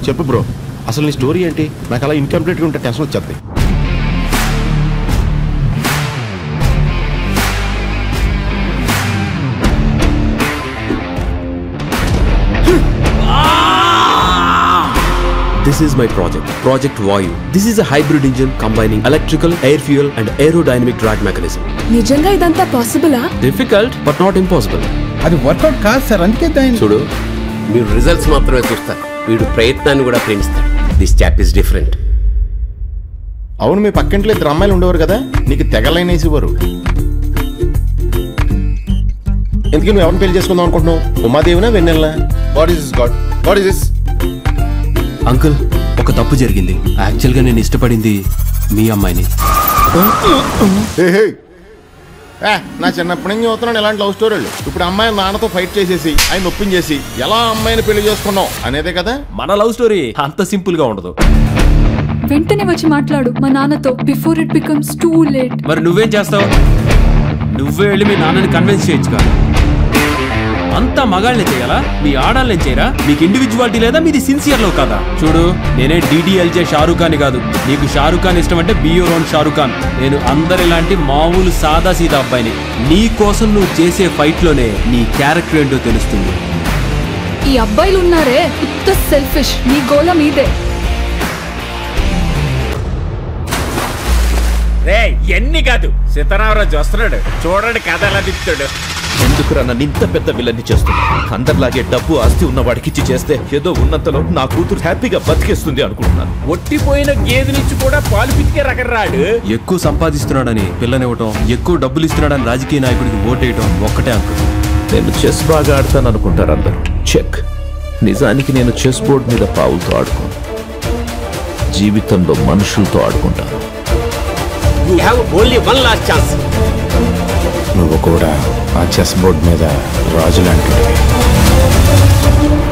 చెప్పు బ్రో అసలు నీ స్టోరీ ఏంటి నాకు అలా ఇన్కంప్లీట్గా ఉంటే టెన్షన్ వచ్చేది This is my project, Project Vayu. This is a hybrid engine combining electrical, air fuel, and aerodynamic drag mechanism. నిజంగా ఇదంతా పాసిబులా Difficult, but not impossible. అది వర్కౌట్ కాదు సార్ అందుకే దాన్ని చూడు మీరు రిజల్ట్స్ మాత్రమే చూస్తారు వీడు ప్రయత్నాన్ని కూడా ప్రేమిస్తాడు దిస్ చాప్ ఇస్ డిఫరెంట్ అవును మీ పక్కింట్లో ఇద్దరు అమ్మాయిలు ఉండేవారు కదా నీకు తెగలైనేసేవారు ఎందుకు నువ్వు ఎవరిని పెళ్లి చేసుకుందాం అనుకుంటున్నావు ఉమాదేవినా వెన్నెల్లా what is God what is this uncle ఒక తప్పు జరిగింది యాక్చువల్గా నేను ఇష్టపడింది మీ అమ్మాయిని ఏ, నా చిన్నప్పటి నుంచి చూస్తున్నాను ఇలాంటి లవ్ స్టోరీలు ఇప్పుడు అమ్మాయి నాన్నతో ఫైట్ చేసేసి ఆయన నొప్పించేసి ఎలా అమ్మాయిని పెళ్లి చేసుకున్నావు అనేదే కదా మన లవ్ స్టోరీ అంత సింపుల్ గా ఉండదు వెంటనే వచ్చి మాట్లాడు మా నాన్నతో before it becomes too late మరి నువ్వేం చేస్తావు నువ్వే వెళ్ళి మీ నాన్నని కన్విన్స్ చేయొచ్చుగా అంతా మగాళ్ళని చేయాలా మీ ఆడాళ్ళని చేయరా మీకు ఇండివిజువాలిటీ లేదా మీది సిన్సియర్ లో కదా చూడు నేనే డిడిఎల్జే షారూక్ ఖాన్ కాదు నీకు షారూక్ ఖాన్ ఇష్టం అంటే బియోరోన్ షారూక్ ఖాన్ నేను అందరిలాంటి మామూలు సాదా సీదా అబ్బాయిని నీ కోసం నువ్వు చేసే ఫైట్ లోనే నీ క్యారెక్టర్ ఏంటో తెలుస్తుంది ఈ అబ్బాయిలు ఉన్నారే ఉత్త సెల్ఫిష్ నీ గోల మీదే రే ఎన్ని కాదు సీతారామరాజు వస్తున్నాడు చూడండి కథ ఎలా తిప్పుతాడు ఎందుకురా నన్ను ఇంత పెద్ద విలన్ని చేస్తున్నా అందరిలాగే డబ్బు ఆస్తి ఉన్న వాడికిచ్చి చేస్తే ఏదో ఉన్నంతలో నా కూతురు హ్యాపీగా బతికేస్తుంది అనుకుంటున్నాను ఒట్టిపోయిన గేదె నుంచి కూడా పాలు పితికే రకం రాడు ఎక్కువ సంపాదిస్తున్నాడని పిల్లనివ్వటం ఎక్కువ డబ్బులు ఇస్తున్నాడని రాజకీయ నాయకుడికి ఓటేయటం ఒక్కటే అంకుల్ నేను చెస్ బాగా ఆడతాను అనుకుంటారు అందరూ చెక్ నిజానికి నేను చెస్ బోర్డ్ మీద పావులతో ఆడుకోను జీవితంలో మనుషులతో ఆడుకుంటాను you have only one last chance నువ్వు కూడా ఆ చెస్ బోర్డ్ మీద రాజు లాంటివి